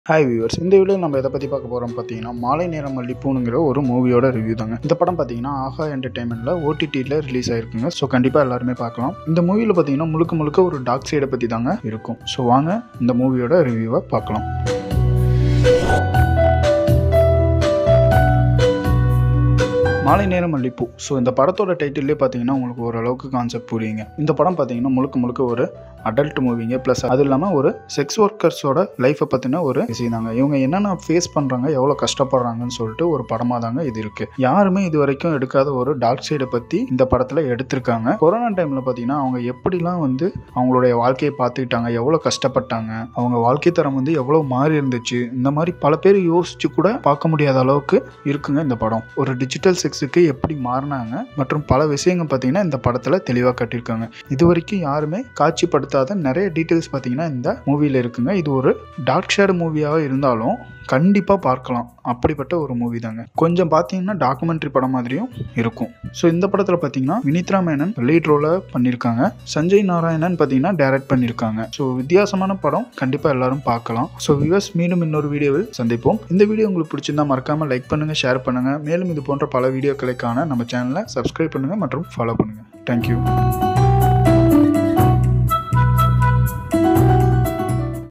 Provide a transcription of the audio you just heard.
hi viewers இந்த video நம்ம எதை பற்றி பார்க்க போகிறோம் பார்த்தீங்கன்னா மாலை நேரம் மல்லிப்பூனுங்கிற ஒரு மூவியோட ரிவ்யூ தாங்க இந்த படம் பார்த்தீங்கன்னா ஆஹா என்டர்டைன்மெண்ட்டில் ஓடிடியில் ரிலீஸ் ஆயிருக்குங்க ஸோ கண்டிப்பாக எல்லாருமே பார்க்கலாம் இந்த மூவியில் பார்த்தீங்கன்னா முழுக்க முழுக்க ஒரு டாக் சைடை பற்றி தாங்க இருக்கும் ஸோ வாங்க இந்த மூவியோட ரிவ்யூவை பார்க்கலாம் மாலை நேரம் மல்லிப்பூ ஸோ இந்த படத்தோட டைட்டிலே பார்த்தீங்கன்னா உங்களுக்கு ஓரளவுக்கு கான்செப்ட் புரியுங்க இந்த படம் பார்த்தீங்கன்னா முழுக்க முழுக்க ஒரு அடல்ட் மூவிங்க ப்ளஸ் அது இல்லாமல் ஒரு செக்ஸ் ஒர்க்கர்ஸோட லைஃப்பை பற்றின ஒரு விஷயம் தாங்க இவங்க என்னென்ன ஃபேஸ் பண்ணுறாங்க எவ்வளோ கஷ்டப்படுறாங்கன்னு சொல்லிட்டு ஒரு படமாக தாங்க இது இருக்குது யாருமே இது வரைக்கும் எடுக்காத ஒரு டார்க் சைடை பற்றி இந்த படத்தில் எடுத்திருக்காங்க கொரோனா டைமில் பார்த்தீங்கன்னா அவங்க எப்படிலாம் வந்து அவங்களுடைய வாழ்க்கையை பார்த்துக்கிட்டாங்க எவ்வளோ கஷ்டப்பட்டாங்க அவங்க வாழ்க்கை தரம் வந்து எவ்வளோ மாறி இருந்துச்சு இந்த மாதிரி பல பேர் யோசிச்சு கூட பார்க்க முடியாத அளவுக்கு இருக்குங்க இந்த படம் ஒரு டிஜிட்டல் செக்ஸுக்கு எப்படி மாறினாங்க மற்றும் பல விஷயங்கள் பார்த்தீங்கன்னா இந்த படத்தில் தெளிவாக கட்டியிருக்காங்க இது வரைக்கும் யாருமே காட்சிப்படுத்தாத நிறைய டீட்டெயில்ஸ் பார்த்தீங்கன்னா இந்த மூவியில் இருக்குங்க இது ஒரு டார்க் ஷேடு மூவியாக இருந்தாலும் கண்டிப்பாக பார்க்கலாம் அப்படிப்பட்ட ஒரு மூவி தாங்க கொஞ்சம் பார்த்தீங்கன்னா டாக்குமெண்ட்ரி படம் மாதிரியும் இருக்கும் ஸோ இந்த படத்தில் பார்த்தீங்கன்னா வினித்ரா மேனன் லீட் ரோலை பண்ணியிருக்காங்க சஞ்சய் நாராயணன் பார்த்தீங்கன்னா டைரக்ட் பண்ணியிருக்காங்க ஸோ வித்தியாசமான படம் கண்டிப்பாக எல்லாரும் பார்க்கலாம் ஸோ வியூவர்ஸ் மீண்டும் இன்னொரு வீடியோவில் சந்திப்போம் இந்த வீடியோ உங்களுக்கு பிடிச்சிருந்தா மறக்காமல் லைக் பண்ணுங்கள் ஷேர் பண்ணுங்கள் மேலும் இது போன்ற பல வீடியோக்களை காண நம்ம சேனலை சப்ஸ்கிரைப் பண்ணுங்கள் மற்றும் ஃபாலோ பண்ணுங்கள் தேங்க்யூ